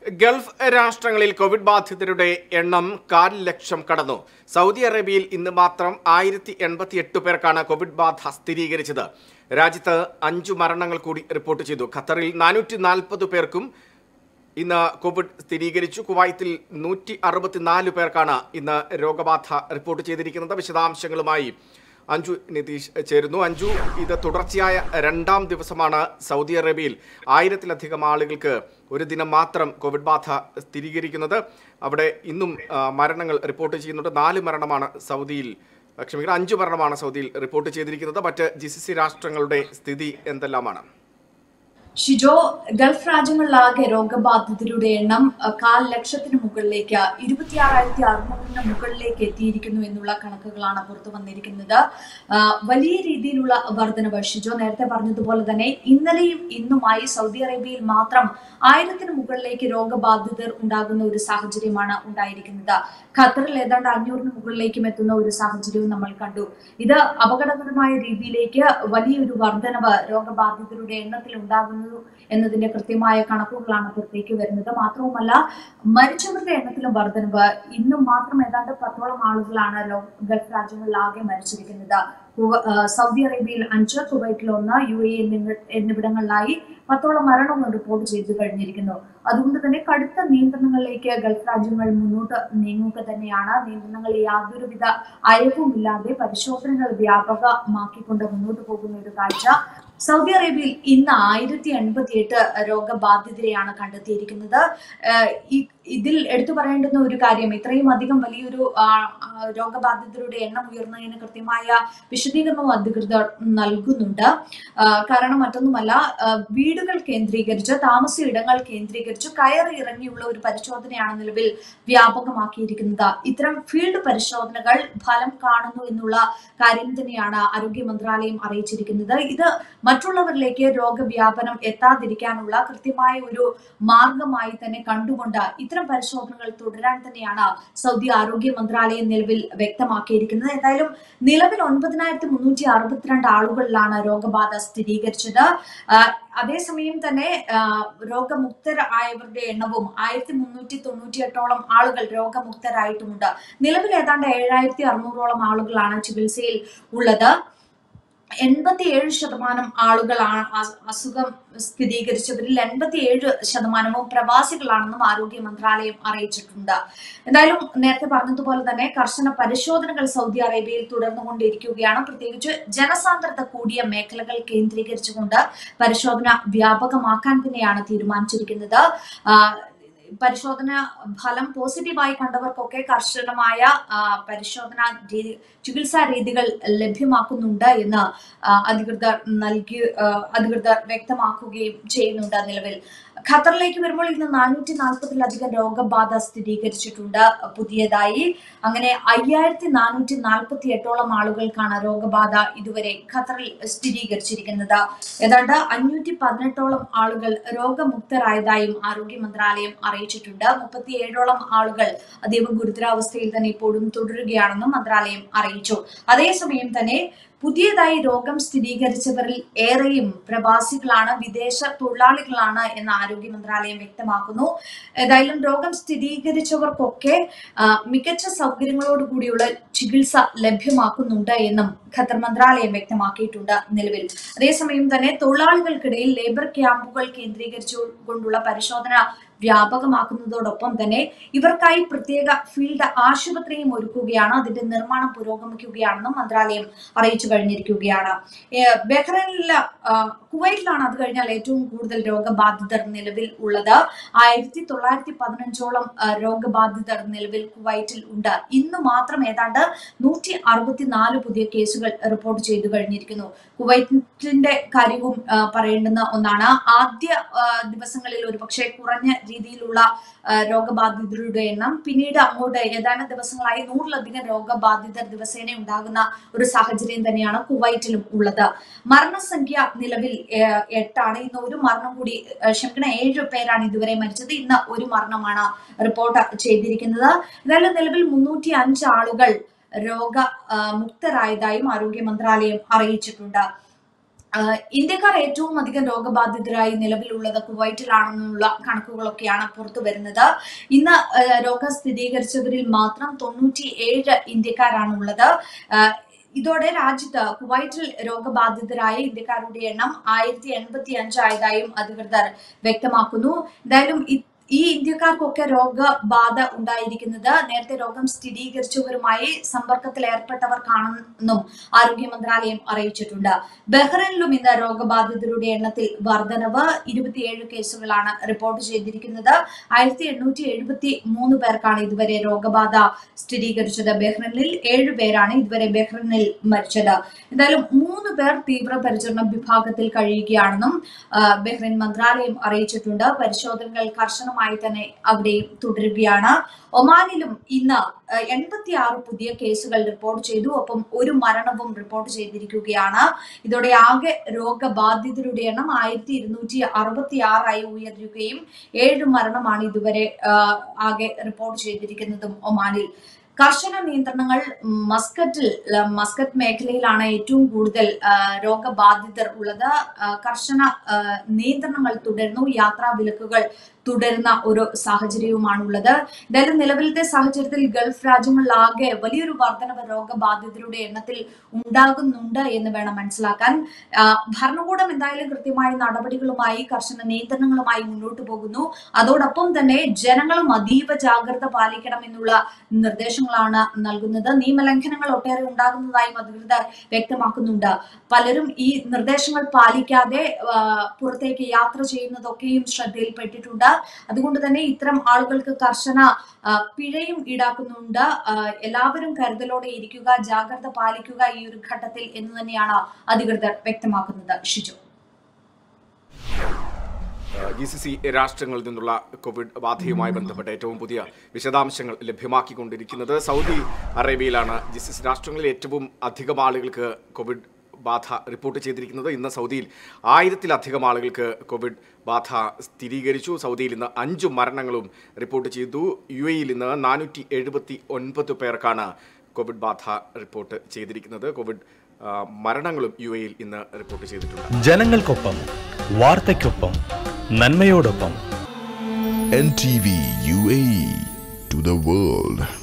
Gulf രാഷ്ട്രങ്ങളിൽ Covid ബാധിതരുടെ എണ്ണം കാൽ ലക്ഷം കടന്നു സൗദി അറേബ്യയിൽ ഇന്ന് മാത്രം ആയിരത്തി എൺപത്തി എട്ട് പേർക്കാണ് കോവിഡ് ബാധ സ്ഥിരീകരിച്ചത് രാജ്യത്ത് അഞ്ചു മരണങ്ങൾ കൂടി റിപ്പോർട്ട് ചെയ്തു ഖത്തറിൽ നാനൂറ്റി നാൽപ്പത് പേർക്കും ഇന്ന് കോവിഡ് സ്ഥിരീകരിച്ചു കുവൈത്തിൽ നൂറ്റി അറുപത്തിനാല് പേർക്കാണ് ഇന്ന് രോഗബാധ റിപ്പോർട്ട് ചെയ്തിരിക്കുന്നത് വിശദാംശങ്ങളുമായി അഞ്ജു നിതീഷ് ചേരുന്നു അഞ്ജു ഇത് തുടർച്ചയായ രണ്ടാം ദിവസമാണ് സൗദി അറേബ്യയിൽ ആയിരത്തിലധികം ആളുകൾക്ക് ഒരു ദിനം മാത്രം കോവിഡ് ബാധ സ്ഥിരീകരിക്കുന്നത് അവിടെ ഇന്നും ആ, മരണങ്ങൾ റിപ്പോർട്ട് ചെയ്യുന്നുണ്ട് നാല് മരണമാണ് സൗദിയിൽ ക്ഷമിക്കണം അഞ്ച് മരണമാണ് സൗദിയിൽ റിപ്പോർട്ട് ചെയ്തിരിക്കുന്നത് മറ്റ് ജി സി സി രാഷ്ട്രങ്ങളുടെ സ്ഥിതി എന്തെല്ലാമാണ് ഷിജോ ഗൾഫ് രാജ്യങ്ങളിലാകെ രോഗബാധിതരുടെ എണ്ണം അഹ്, കാൽ ലക്ഷത്തിന് മുകളിലേക്ക് ഇരുപത്തിയാറായിരത്തി അറുന്നൂറിന് മുകളിലേക്ക് എത്തിയിരിക്കുന്നു എന്നുള്ള കണക്കുകളാണ് പുറത്തു വന്നിരിക്കുന്നത് ആഹ്, വലിയ രീതിയിലുള്ള വർധനവ് ഷിജോ നേരത്തെ പറഞ്ഞതുപോലെ തന്നെ ഇന്നലെയും ഇന്നുമായി സൗദി അറേബ്യയിൽ മാത്രം ആയിരത്തിന് മുകളിലേക്ക് രോഗബാധിതർ ഉണ്ടാകുന്ന ഒരു സാഹചര്യമാണ് ഉണ്ടായിരിക്കുന്നത് ഖത്തറിൽ ഏതാണ്ട് അഞ്ഞൂറിന് മുകളിലേക്കും എത്തുന്ന ഒരു സാഹചര്യവും നമ്മൾ കണ്ടു ഇത് അപകടകരമായ രീതിയിലേക്ക് വലിയൊരു വർധനവ് രോഗബാധിതരുടെ എണ്ണത്തിൽ ഉണ്ടാകുന്നു എന്നതിന്റെ കൃത്യമായ കണക്കുകളാണ് പുറത്തേക്ക് വരുന്നത് മാത്രവുമല്ല മരിച്ചവരുടെ എണ്ണത്തിലും വർധനവ് ഇന്നും മാത്രം ഏതാണ്ട് പത്തോളം ആളുകളാണ് ലോ- ഗൾഫ് രാജ്യങ്ങളിലാകെ മരിച്ചിരിക്കുന്നത് കുവ- ആ, സൗദി അറേബ്യയിൽ അഞ്ച് കുവൈറ്റിൽ ഒന്ന് യു എ എന്നിവ എന്നിവിടങ്ങളിലായി പത്തോളം മരണവും റിപ്പോർട്ട് ചെയ്തു കഴിഞ്ഞിരിക്കുന്നു അതുകൊണ്ട് തന്നെ കടുത്ത നിയന്ത്രണങ്ങളിലേക്ക് ഗൾഫ് രാജ്യങ്ങൾ മുന്നോട്ട് നീങ്ങുക തന്നെയാണ് നിയന്ത്രണങ്ങൾ യാതൊരുവിധ അയവുമില്ലാതെ പരിശോധനകൾ വ്യാപകമാക്കിക്കൊണ്ട് മുന്നോട്ട് പോകുന്ന ഒരു കാഴ്ച സൗദി അറേബ്യയിൽ ഇന്ന് ആയിരത്തി എൺപത്തി എട്ട് രോഗബാധിതരെയാണ് കണ്ടെത്തിയിരിക്കുന്നത് ഏഹ് ഈ- ഇതിൽ എടുത്തു പറയേണ്ടുന്ന ഒരു കാര്യം ഇത്രയും അധികം വലിയൊരു ആ, ആ, രോഗബാധിതരുടെ എണ്ണം ഉയർന്നതിന് കൃത്യമായ വിശദീകരണവും അധികൃതർ നൽകുന്നുണ്ട് ആ, കാരണം മറ്റൊന്നുമല്ല ആ, വീടുകൾ കേന്ദ്രീകരിച്ച് താമസ ഇടങ്ങൾ കേന്ദ്രീകരിച്ച് കയറി ഇറങ്ങിയുള്ള ഒരു പരിശോധനയാണ് നിലവിൽ വ്യാപകമാക്കിയിരിക്കുന്നത് ഇത്തരം ഫീൽഡ് പരിശോധനകൾ ഫലം കാണുന്നു എന്നുള്ള കാര്യം തന്നെയാണ് ആരോഗ്യ മന്ത്രാലയം അറിയിച്ചിരിക്കുന്നത് ഇത് മറ്റുള്ളവരിലേക്ക് രോഗവ്യാപനം എത്താതിരിക്കാനുള്ള കൃത്യമായ ഒരു മാർഗമായി തന്നെ കണ്ടുകൊണ്ട് ഇത്തരം പരിശോധനകൾ തുടരാൻ തന്നെയാണ് സൗദി ആരോഗ്യ മന്ത്രാലയം നിലവിൽ വ്യക്തമാക്കിയിരിക്കുന്നത് എന്തായാലും നിലവിൽ ഒൻപതിനായിരത്തി മുന്നൂറ്റി അറുപത്തിരണ്ട് ആളുകളിലാണ് രോഗബാധ സ്ഥിരീകരിച്ചത് ആ, അതേസമയം തന്നെ ആ, രോഗമുക്തരായവരുടെ എണ്ണവും ആയിരത്തി മുന്നൂറ്റി തൊണ്ണൂറ്റി എട്ടോളം ആളുകൾ രോഗമുക്തരായിട്ടുമുണ്ട് നിലവിൽ ഏതാണ്ട് ഏഴായിരത്തി അറുന്നൂറോളം ആളുകളാണ് ചികിത്സയിൽ ഉള്ളത് എൺപത്തിയേഴ് ശതമാനം ആളുകളാണ് അസ്- അസുഖം സ്ഥിരീകരിച്ചവരിൽ എൺപത്തിയേഴ് ശതമാനവും പ്രവാസികളാണെന്നും ആരോഗ്യ മന്ത്രാലയം അറിയിച്ചിട്ടുണ്ട് എന്തായാലും നേരത്തെ പറഞ്ഞതുപോലെ തന്നെ കർശന പരിശോധനകൾ സൗദി അറേബ്യയിൽ തുടർന്നുകൊണ്ടിരിക്കുകയാണ് പ്രത്യേകിച്ച് ജനസാന്ദ്രത കൂടിയ മേഖലകൾ കേന്ദ്രീകരിച്ചുകൊണ്ട് പരിശോധന വ്യാപകമാക്കാൻ തന്നെയാണ് തീരുമാനിച്ചിരിക്കുന്നത് ആ, പരിശോധന ഫലം പോസിറ്റീവായി കണ്ടവർക്കൊക്കെ കർശനമായ ആ, പരിശോധന രീതി ചികിത്സാ രീതികൾ ലഭ്യമാക്കുന്നുണ്ട് എന്ന് ആ, അധികൃതർ നൽകി ആ, അധികൃതർ വ്യക്തമാക്കുകയും ചെയ്യുന്നുണ്ട് നിലവിൽ ഖത്തറിലേക്ക് വരുമ്പോൾ ഇന്ന് നാനൂറ്റി നാൽപ്പതിലധികം രോഗബാധ സ്ഥിരീകരിച്ചിട്ടുണ്ട് പുതിയതായി അങ്ങനെ അയ്യായിരത്തി നാനൂറ്റി നാൽപ്പത്തി എട്ടോളം ആളുകൾക്കാണ് രോഗബാധ ഇതുവരെ ഖത്തറിൽ സ്ഥിരീകരിച്ചിരിക്കുന്നത് ഏതാണ്ട് അഞ്ഞൂറ്റി പതിനെട്ടോളം ആളുകൾ രോഗമുക്തരായതായും ആരോഗ്യ മന്ത്രാലയം അറിയിച്ചിട്ടുണ്ട് മുപ്പത്തിയേഴോളം ആളുകൾ അതീവ ഗുരുതരാവസ്ഥയിൽ തന്നെ ഇപ്പോഴും തുടരുകയാണെന്നും മന്ത്രാലയം അറിയിച്ചു അതേസമയം തന്നെ പുതിയതായി രോഗം സ്ഥിരീകരിച്ചവരിൽ ഏറെയും പ്രവാസികളാണ് വിദേശ തൊഴിലാളികളാണ് എന്ന് ആരോഗ്യ മന്ത്രാലയം വ്യക്തമാക്കുന്നു ഏതായാലും രോഗം സ്ഥിരീകരിച്ചവർക്കൊക്കെ ആ, മികച്ച സൗകര്യങ്ങളോട് കൂടിയുള്ള ചികിത്സ ലഭ്യമാക്കുന്നുണ്ട് എന്നും ഖത്തർ മന്ത്രാലയം വ്യക്തമാക്കിയിട്ടുണ്ട് നിലവിൽ അതേസമയം തന്നെ തൊഴിലാളികൾക്കിടയിൽ ലേബർ ക്യാമ്പുകൾ കേന്ദ്രീകരിച്ചുകൊണ്ടുള്ള പരിശോധന വ്യാപകമാക്കുന്നതോടൊപ്പം തന്നെ ഇവർക്കായി പ്രത്യേക ഫീൽഡ് ആശുപത്രിയും ഒരുക്കുകയാണ് അതിന്റെ നിർമ്മാണം പുരോഗമിക്കുകയാണെന്നും മന്ത്രാലയം അറിയിച്ചു കഴിഞ്ഞിരിക്കുകയാണ് ഏഹ് ബഹ്റൈനിൽ ആ, കുവൈറ്റിലാണ് അത് കഴിഞ്ഞാൽ ഏറ്റവും കൂടുതൽ രോഗബാധിതർ നിലവിൽ ഉള്ളത് ആയിരത്തി തൊള്ളായിരത്തി പതിനഞ്ചോളം ആ, രോഗബാധിതർ നിലവിൽ കുവൈറ്റിൽ ഉണ്ട് ഇന്ന് മാത്രം ഏതാണ്ട് നൂറ്റി അറുപത്തിനാല് പുതിയ കേസുകൾ റിപ്പോർട്ട് ചെയ്തു കഴിഞ്ഞിരിക്കുന്നു കുവൈറ്റിന്റെ കാര്യവും ആ, പറയേണ്ടുന്ന ഒന്നാണ് ആദ്യ ആ, ദിവസങ്ങളിൽ ഒരു പക്ഷേ കുറഞ്ഞ രീതിയിലുള്ള ആ, രോഗബാധിതരുടെ എണ്ണം പിന്നീട് അങ്ങോട്ട് ഏതാനും ദിവസങ്ങളായി നൂറിലധികം രോഗബാധിതർ ദിവസേന ഉണ്ടാകുന്ന ഒരു സാഹചര്യം തന്നെയാണ് കുവൈറ്റിലും ഉള്ളത് മരണസംഖ്യ നിലവിൽ ഏഹ്, എട്ടാണ് ഇന്ന് ഒരു മരണം കൂടി ഏഹ്, ക്ഷമിക്കണം ഏഴ് പേരാണ് ഇതുവരെ മരിച്ചത് ഇന്ന് ഒരു മരണമാണ് റിപ്പോർട്ട് ചെയ്തിരിക്കുന്നത് എന്തായാലും നിലവിൽ മുന്നൂറ്റി അഞ്ച് ആളുകൾ രോഗ ആ, മുക്തരായതായും ആരോഗ്യ മന്ത്രാലയം അറിയിച്ചിട്ടുണ്ട് ആഹ് ഇന്ത്യക്കാർ ഏറ്റവും അധികം രോഗബാധിതരായി നിലവിലുള്ളത് കുവൈറ്റിലാണെന്നുള്ള കണക്കുകളൊക്കെയാണ് പുറത്തു വരുന്നത് ഇന്ന് ആഹ് രോഗം സ്ഥിരീകരിച്ചവരിൽ മാത്രം തൊണ്ണൂറ്റി ഏഴ് ഇന്ത്യക്കാരാണുള്ളത് ആഹ് ഇതോടെ രാജ്യത്ത് കുവൈറ്റിൽ രോഗബാധിതരായ ഇന്ത്യക്കാരുടെ എണ്ണം ആയിരത്തി എൺപത്തി അഞ്ചായതായും അധികൃതർ വ്യക്തമാക്കുന്നു എന്തായാലും ഇ- ഈ ഇന്ത്യക്കാർക്കൊക്കെ രോഗബാധ ഉണ്ടായിരിക്കുന്നത് നേരത്തെ രോഗം സ്ഥിരീകരിച്ചവരുമായി സമ്പർക്കത്തിൽ ഏർപ്പെട്ടവർക്കാണെന്നും ആരോഗ്യ മന്ത്രാലയം അറിയിച്ചിട്ടുണ്ട് ബഹ്റൈനിലും ഇന്ന് രോഗബാധിതരുടെ എണ്ണത്തിൽ വർധനവ് ഇരുപത്തിയേഴ് കേസുകളാണ് റിപ്പോർട്ട് ചെയ്തിരിക്കുന്നത് ആയിരത്തി എണ്ണൂറ്റി എഴുപത്തി മൂന്ന് പേർക്കാണ് ഇതുവരെ രോഗബാധ സ്ഥിരീകരിച്ചത് ബഹ്റൈനിൽ ഏഴ് പേരാണ് ഇതുവരെ ബഹ്റൈനിൽ മരിച്ചത് എന്തായാലും മൂന്ന് പേർ തീവ്രപരിചരണ വിഭാഗത്തിൽ കഴിയുകയാണെന്നും ആ, ബഹ്റൈൻ മന്ത്രാലയം അറിയിച്ചിട്ടുണ്ട് പരിശോധനകൾ കർശനമായി തന്നെ അവിടെയും തുടരുകയാണ് ഒമാനിലും ഇന്ന് എൺപത്തി ആറ് പുതിയ കേസുകൾ റിപ്പോർട്ട് ചെയ്തു ഒപ്പം ഒരു മരണവും റിപ്പോർട്ട് ചെയ്തിരിക്കുകയാണ് ഇതോടെ ആകെ രോഗബാധിതരുടെ എണ്ണം ആയിരത്തി ഇരുന്നൂറ്റി അറുപത്തി ആറായി ഉയരുകയും ഏഴ് മരണമാണ് ഇതുവരെ ആ, ആകെ റിപ്പോർട്ട് ചെയ്തിരിക്കുന്നതും ഒമാനിൽ കർശന നിയന്ത്രണങ്ങൾ മസ്കറ്റിൽ ആ, മസ്കറ്റ് മേഖലയിലാണ് ഏറ്റവും കൂടുതൽ ആ, രോഗബാധിതർ ഉള്ളത് ആ, കർശന ആ, നിയന്ത്രണങ്ങൾ തുടരുന്നു യാത്രാ വിലക്കുകൾ തുടരുന്ന ഒരു സാഹചര്യവുമാണുള്ളത് എന്തായാലും നിലവിലത്തെ സാഹചര്യത്തിൽ ഗൾഫ് രാജ്യങ്ങളിലാകെ വലിയൊരു വർധനവ് രോഗബാധിതരുടെ എണ്ണത്തിൽ ഉണ്ടാകുന്നുണ്ട് എന്ന് വേണം മനസ്സിലാക്കാൻ ആ, ഭരണകൂടം എന്തായാലും കൃത്യമായ നടപടികളുമായി കർശന നിയന്ത്രണങ്ങളുമായി മുന്നോട്ട് പോകുന്നു അതോടൊപ്പം തന്നെ ജനങ്ങളും അതീവ ജാഗ്രത പാലിക്കണം എന്നുള്ള നിർദ്ദേശങ്ങളാണ് നൽകുന്നത് നിയമലംഘനങ്ങൾ ഒട്ടേറെ ഉണ്ടാകുന്നതായും അധികൃതർ വ്യക്തമാക്കുന്നുണ്ട് പലരും ഈ നിർദ്ദേശങ്ങൾ പാലിക്കാതെ ആ, പുറത്തേക്ക് യാത്ര ചെയ്യുന്നതൊക്കെയും ശ്രദ്ധയിൽപ്പെട്ടിട്ടുണ്ട് അതുകൊണ്ട് തന്നെ ഇത്തരം ആളുകൾക്ക് കർശന ആ, പിഴയും ഈടാക്കുന്നുണ്ട് ആ, എല്ലാവരും കരുതലോടെ ഇരിക്കുക ജാഗ്രത പാലിക്കുക ഈ ഒരു ഘട്ടത്തിൽ എന്ന് തന്നെയാണ് അധികൃതർ വ്യക്തമാക്കുന്നത് ഷിജു ജി സി സി രാഷ്ട്രങ്ങളിൽ നിന്നുള്ള കോവിഡ് ബാധയുമായി ബന്ധപ്പെട്ട ഏറ്റവും പുതിയ വിശദാംശങ്ങൾ ലഭ്യമാക്കിക്കൊണ്ടിരിക്കുന്നത് സൗദി അറേബ്യയിലാണ് ജി സി സി രാഷ്ട്രങ്ങളിൽ ഏറ്റവും അധികം ആളുകൾക്ക് കോവിഡ് ബാധ റിപ്പോർട്ട് ചെയ്തിരിക്കുന്നത് ഇന്ന് സൗദിയിൽ ആയിരത്തിലധികം ആളുകൾക്ക് കോവിഡ് ബാധ സ്ഥിരീകരിച്ചു സൗദിയിൽ ഇന്ന് അഞ്ചു മരണങ്ങളും റിപ്പോർട്ട് ചെയ്തു യു എയിൽ ഇന്ന് നാനൂറ്റി എഴുപത്തി ഒൻപത് പേർക്കാണ് കോവിഡ് ബാധ റിപ്പോർട്ട് ചെയ്തിരിക്കുന്നത് കോവിഡ് ആ, മരണങ്ങളും യു എയിൽ ഇന്ന് റിപ്പോർട്ട് ചെയ്തിട്ടുണ്ട് ജനങ്ങൾക്കൊപ്പം വാർത്തയ്ക്കൊപ്പം നന്മയോടൊപ്പം NTV UAE to the world.